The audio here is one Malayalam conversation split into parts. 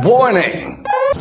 Warning!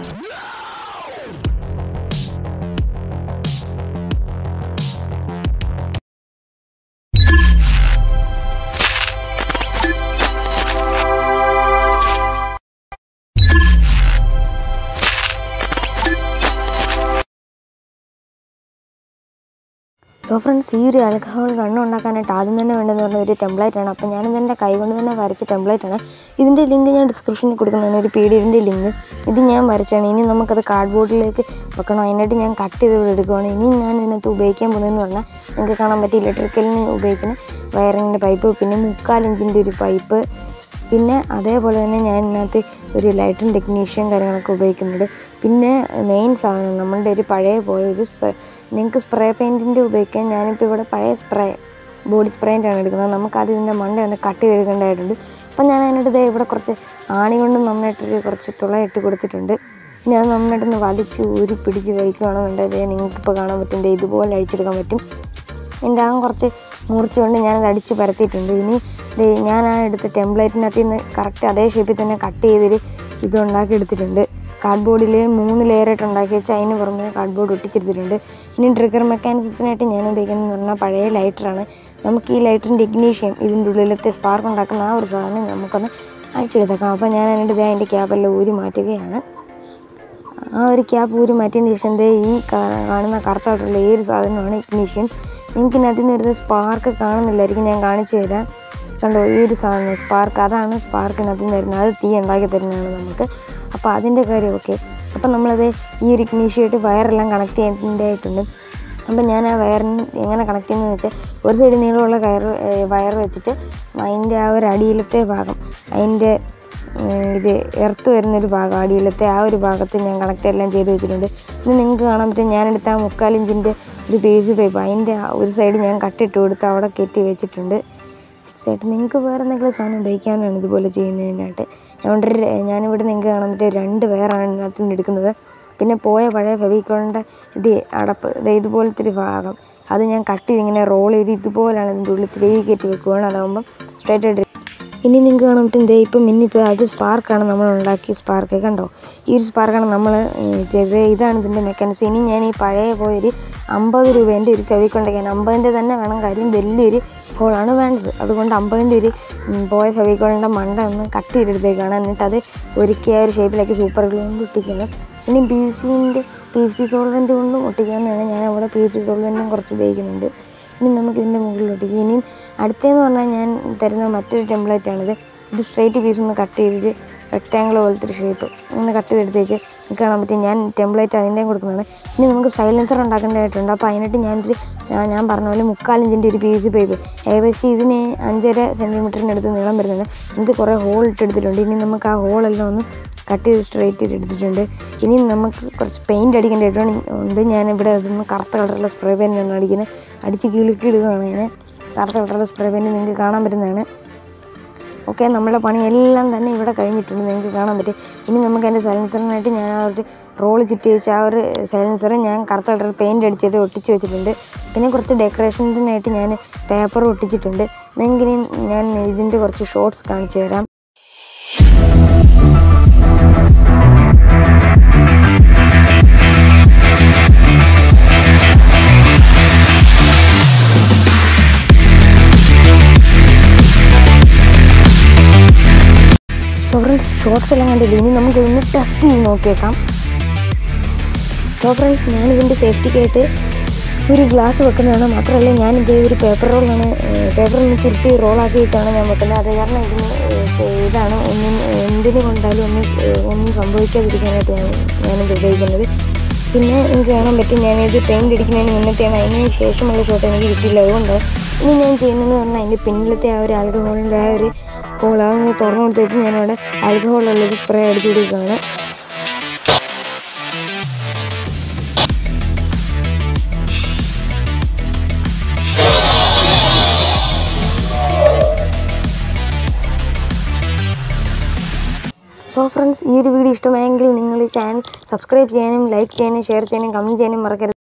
സോ ഫ്രണ്ട്സ് ഈ ഒരു ആൽക്കഹോൾ കണ്ണ് ഉണ്ടാക്കാനായിട്ട് ആദ്യം തന്നെ വേണ്ടതെന്ന് പറഞ്ഞ ഒരു ടെംപ്ലേറ്റ് ആണ് അപ്പോൾ ഞാനിത് എൻ്റെ കൈ കൊണ്ട് തന്നെ വരച്ച ടെംപ്ലേറ്റ് ആണ് ഇതിൻ്റെ ലിങ്ക് ഞാൻ ഡിസ്ക്രിപ്ഷനിൽ കൊടുക്കുന്നതാണ് ഒരു പി ഡി എഫിൻ്റെ ലിങ്ക് ഇത് ഞാൻ വരച്ചാണ് ഇനി നമുക്കത് കാർഡ് ബോർഡിലേക്ക് വെക്കണം അതിനായിട്ട് ഞാൻ കട്ട് ചെയ്ത് ഇവിടെ എടുക്കുവാണ് ഇനി ഞാൻ ഇതിനകത്ത് ഉപയോഗിക്കാൻ പോകുന്നതെന്ന് പറഞ്ഞാൽ നിങ്ങൾക്ക് കാണാൻ പറ്റിയ ഇലക്ട്രിക്കലിന് ഉപയോഗിക്കുന്ന വയറിങ്ങിൻ്റെ പൈപ്പ് പിന്നെ മുക്കാൽ ഇഞ്ചിൻ്റെ ഒരു പൈപ്പ് പിന്നെ അതേപോലെ തന്നെ ഞാൻ ഇതിനകത്ത് ഒരു ലൈറ്റിംഗ് ടെക്നീഷ്യൻ കാര്യങ്ങളൊക്കെ ഉപയോഗിക്കുന്നുണ്ട് പിന്നെ മെയിൻ സാധനം നമ്മളുടെ ഒരു പഴയ പോയ ഒരു സ്പ്രേ നിങ്ങൾക്ക് സ്പ്രേ പെയിൻറ്റിൻ്റെ ഉപയോഗിക്കാൻ ഞാനിപ്പോൾ ഇവിടെ പഴയ സ്പ്രേ ബോഡി സ്പ്രേൻ്റാണ് എടുക്കുന്നത് നമുക്ക് അത് ഇതിൻ്റെ മണ്ട ഒന്ന് കട്ട് ചെയ്തെടുക്കേണ്ടതായിട്ടുണ്ട് അപ്പം ഞാൻ അതിനായിട്ട് ദേ ഇവിടെ കുറച്ച് ആണി കൊണ്ട് നന്നായിട്ടൊരു കുറച്ച് തുളയിട്ട് കൊടുത്തിട്ടുണ്ട് ഇനി അത് നന്നായിട്ടൊന്ന് വലിച്ച് ഊരി പിടിച്ച് വയ്ക്കുകയാണെന്നുണ്ടെങ്കിൽ നിങ്ങൾക്കിപ്പോൾ കാണാൻ പറ്റും ദേ ഇതുപോലെ അഴിച്ചെടുക്കാൻ പറ്റും എൻ്റെ അകം കുറച്ച് മുറിച്ചുകൊണ്ട് ഞാനത് അടിച്ച് പരത്തിയിട്ടുണ്ട് ഇനി ദേ ഞാൻ ആ എടുത്ത ടെംപ്ലേറ്റിനകത്ത് നിന്ന് കറക്റ്റ് അതേ ഷേപ്പിൽ തന്നെ കട്ട് ചെയ്തൊരു ഇത് ഉണ്ടാക്കി എടുത്തിട്ടുണ്ട് കാർഡ്ബോർഡിൽ മൂന്ന് ലെയറായിട്ട് ഉണ്ടാക്കി വെച്ച് അതിന് പുറമെ കാർഡ്ബോർഡ് ഒട്ടിച്ചെടുത്തിട്ടുണ്ട് ഇനി ട്രിഗർ മെക്കാനിസത്തിനായിട്ട് ഞാൻ ഉപയോഗിക്കുന്നത് പറഞ്ഞാൽ പഴയ ലൈറ്ററാണ് നമുക്ക് ഈ ലൈറ്ററിൻ്റെ ഇഗ്നീഷ്യം ഇതിൻ്റെ ഉള്ളിലത്തെ സ്പാർക്ക് ഉണ്ടാക്കുന്ന ആ ഒരു സാധനം നമുക്കൊന്ന് അഴിച്ചെടുത്തേക്കാം അപ്പോൾ ഞാൻ അതിൻ്റെ ദേ അതിൻ്റെ ക്യാപ്പെല്ലാം ഊരി മാറ്റുകയാണ് ആ ഒരു ക്യാപ്പ് ഊരി മാറ്റിയതിന് ശേഷം ദേ ഈ കാ- കാണുന്ന കറുത്ത കളറുള്ള ഈ ഒരു സാധനമാണ് ഇഗ്നീഷ്യൻ നിങ്ങൾക്ക് ഇതിനകത്ത് നിന്ന് വരുന്ന സ്പാർക്ക് കാണുന്നില്ലായിരിക്കും ഞാൻ കാണിച്ചു തരാം കണ്ടോ ഈ ഒരു സാധനം സ്പാർക്ക് അതാണ് സ്പാർക്കിനകത്ത് നിന്ന് വരുന്നത് അത് തീ ഉണ്ടാക്കി തരുന്നതാണ് നമുക്ക് അപ്പോൾ അതിൻ്റെ കാര്യം ഓക്കെ അപ്പോൾ നമ്മളത് ഈ ഒരു ഇഗ്നീഷ്യമായിട്ട് വയറെല്ലാം കണക്ട് ചെയ്യേണ്ടതായിട്ടുണ്ട് അപ്പം ഞാൻ ആ വയറിന് എങ്ങനെ കണക്ട് ചെയ്യുന്നതെന്ന് വെച്ചാൽ ഒരു സൈഡ് നീളമുള്ള കയർ വയർ വെച്ചിട്ട് അതിൻ്റെ ആ ഒരു അടിയിലത്തെ ഭാഗം അതിൻ്റെ ഉം, ഇത് എർത്ത് വരുന്നൊരു ഭാഗം അടിയിലത്തെ ആ ഒരു ഭാഗത്ത് ഞാൻ കണക്ട് എല്ലാം ചെയ്ത് വെച്ചിട്ടുണ്ട് ഇത് നിങ്ങൾക്ക് കാണാൻ പറ്റും ഞാനെടുത്ത ആ മുക്കാൽ ഇഞ്ചിൻ്റെ ഒരു പേജ് പൈപ്പ് അതിൻ്റെ ആ ഒരു സൈഡ് ഞാൻ കട്ടിട്ട് കൊടുത്ത് അവിടെ കെട്ടി വെച്ചിട്ടുണ്ട് ചേട്ടൻ നിങ്ങൾക്ക് വേറെ എന്തെങ്കിലും സാധനം ഉപയോഗിക്കാനാണ് ഇതുപോലെ ചെയ്യുന്നതിനായിട്ട് അതുകൊണ്ട് ഒരു- ഞാനിവിടെ നിങ്ങൾക്ക് കാണാൻ പറ്റിയ രണ്ട് വയറാണ് ഇതിനകത്ത് നിന്ന് എടുക്കുന്നത് പിന്നെ പോയ പഴയ ഫെവിക്കോളിൻ്റെ ഇത് അടപ്പ് ദേ ഇതുപോലത്തെ ഒരു ഭാഗം അത് ഞാൻ കട്ട് ചെയ്ത് ഇങ്ങനെ റോൾ ചെയ്ത് ഇതുപോലെയാണ് ഇതിൻ്റെ ഉള്ളിൽ തിരികെ കയറ്റി വെക്കുകയാണ് അതാകുമ്പം സ്ട്രൈറ്റ് ആയിട്ട് ഇനി നിങ്ങൾക്ക് കാണാൻ പറ്റും ദേ ഇപ്പം ഇന്നിപ്പോൾ അത് സ്പാർക്കാണ് നമ്മൾ ഉണ്ടാക്കിയ സ്പാർക്ക് കണ്ടോ ഈ ഒരു സ്പാർക്കാണ് നമ്മൾ ചെയ്തത് ഇതാണ് ഇതിൻ്റെ മെക്കാനിസം ഇനി ഞാൻ ഈ പഴയ പോയൊരു അമ്പത് രൂപേൻ്റെ ഒരു ഫെവിക്കോണ്ടാക്കാൻ അമ്പതിൻ്റെ തന്നെ വേണം കാര്യം വലിയൊരു ഹോളാണ് വേണ്ടത് അതുകൊണ്ട് അമ്പതിൻ്റെ ഒരു ഉം, പോയ ഫെവിക്കോളിൻ്റെ മണ്ട ഒന്ന് കട്ട് ചെയ്തെടുത്തേക്കാണ് എന്നിട്ട് അത് ഒരുക്കി ആ ഒരു ഷേപ്പിലാക്കി സൂപ്പർ ഗ്ലൂ കൊണ്ട് ഒട്ടിക്കുകയാണ് ഇനി പി സിൻ്റെ പി സി സോൾവെൻറ്റ് കൊണ്ടും ഒട്ടിക്കാമെന്നാണ് ഞാൻ അവിടെ പി സി സോൾവെൻറ്റും കുറച്ച് ഉപയോഗിക്കുന്നുണ്ട് ഇനി നമുക്ക് ഇതിൻ്റെ മുകളിൽ ഒട്ടിക്കുക ഇനിയും അടുത്തതെന്ന് പറഞ്ഞാൽ ഞാൻ തരുന്ന മറ്റൊരു ടെംപ്ലേറ്റ് ആണിത് ഇത് സ്ട്രൈറ്റ് പീസ് ഒന്ന് കട്ട് ചെയ്തിട്ട് റെക്റ്റാങ്കിൾ പോലത്തെ ഒരു ഷേപ്പ് അങ്ങനെ കട്ട് ചെയ്തെടുത്തേക്ക് നിങ്ങൾക്ക് കാണാൻ പറ്റും ഞാൻ ടെംപ്ലേറ്റ് അതിൻ്റെയും കൊടുക്കുന്നതാണ് ഇനി നമുക്ക് സൈലൻസർ ഉണ്ടാക്കേണ്ടതായിട്ടുണ്ട് അപ്പോൾ അതിനായിട്ട് ഞാനൊരു ഞാൻ- ഞാൻ പറഞ്ഞ പോലെ മുക്കാൽ ഇഞ്ചിൻ്റെ ഒരു പി സി പൈപ്പ് ഏകദേശം ഇതിന് അഞ്ചര സെൻറ്റിമീറ്ററിനടുത്ത് നീളം വരുന്നുണ്ട് ഇത് കുറേ ഹോൾ ഇട്ടെടുത്തിട്ടുണ്ട് ഇനി നമുക്ക് ആ ഹോളെല്ലാം ഒന്ന് കട്ട് ചെയ്ത് സ്ട്രൈറ്റ് ചെയ്ത് എടുത്തിട്ടുണ്ട് ഇനി നമുക്ക് കുറച്ച് പെയിൻറ്റ് അടിക്കേണ്ടതായിട്ടുണ്ട് ഉണ്ട് ഞാനിവിടെ അതൊന്ന് കറുത്ത കളറുള്ള സ്പ്രേ പെയിൻ്റാണ് അടിക്കുന്നത് അടിച്ച് കിളുക്കി ഇടുകയാണ് ഞാൻ കറുത്ത കളറുള്ള സ്പ്രേ പെയിൻറ്റ് നിങ്ങൾക്ക് കാണാൻ പറ്റുന്നതാണ് ഓക്കെ നമ്മുടെ പണിയെല്ലാം തന്നെ ഇവിടെ കഴിഞ്ഞിട്ടുണ്ട് നിങ്ങൾക്ക് കാണാൻ പറ്റും ഇനി നമുക്ക് എൻ്റെ സൈലൻസറിനായിട്ട് ഞാൻ ആ ഒരു റോള് ചുറ്റി വെച്ച ആ ഒരു സൈലൻസർ ഞാൻ കറുത്ത കളർ പെയിൻറ്റ് അടിച്ചിട്ട് ഒട്ടിച്ച് വെച്ചിട്ടുണ്ട് പിന്നെ കുറച്ച് ഡെക്കറേഷൻസിനായിട്ട് ഞാൻ പേപ്പർ ഒട്ടിച്ചിട്ടുണ്ട് നിങ്ങൾക്ക് ഇനി ഞാൻ ഇതിൻ്റെ കുറച്ച് ഷോർട്സ് കാണിച്ചു തരാം സോ ഫ്രണ്ട്സ് ഷോർട്സ് എല്ലാം കണ്ടില്ല ഇനി നമുക്ക് ഇതൊന്ന് ടെസ്റ്റ് ചെയ്ത് നോക്കിയേക്കാം സോ ഫ്രണ്ട്സ് ഞാൻ ഇതിൻ്റെ സേഫ്റ്റിക്കായിട്ട് ഒരു ഗ്ലാസ് വെക്കുന്നതാണ് മാത്രമല്ല ഞാൻ ഇത് ഒരു പേപ്പർ റോളാണ് പേപ്പർ ഒന്ന് ചുരുട്ടി റോളാക്കി വെച്ചാണ് ഞാൻ വെക്കുന്നത് അത് കാരണം ഇതിന് ഏഹ്, ഇതാണ് ഒന്നും എന്തിനു കൊണ്ടാലും ഒന്നും ഏഹ്, ഒന്നും സംഭവിക്കാതിരിക്കാനായിട്ട് ഞാൻ ഞാനിത് ഉപയോഗിക്കുന്നത് പിന്നെ എനിക്ക് കാണാൻ പറ്റും ഞാനിത് പെയിൻറ് അടിക്കുന്നതിന് മുന്നത്തെയാണ് അതിന് ശേഷമുള്ള ഷോട്ട് എനിക്ക് കിട്ടിയില്ല അതുകൊണ്ട് ഇനി ഞാൻ ചെയ്യുന്നതെന്ന് പറഞ്ഞാൽ അതിൻ്റെ പിന്നിലത്തെ ആ ഒരു ആൽക്കഹോളിൻ്റെ ആ ഒരു ഹോൾ അതൊന്ന് തുറന്നു കൊടുത്തേച്ച് ഞാനിവിടെ ആൽക്കഹോളുള്ളൊരു സ്പ്രേ അടിച്ചു കൊടുക്കുകയാണ് സോ ഫ്രണ്ട്സ് ഈ ഒരു വീഡിയോ ഇഷ്ടമായെങ്കിൽ നിങ്ങൾ ഈ ചാനൽ സബ്സ്ക്രൈബ് ചെയ്യാനും ലൈക്ക് ചെയ്യാനും ഷെയർ ചെയ്യാനും കമൻറ്റ് ചെയ്യാനും മറക്കരുത്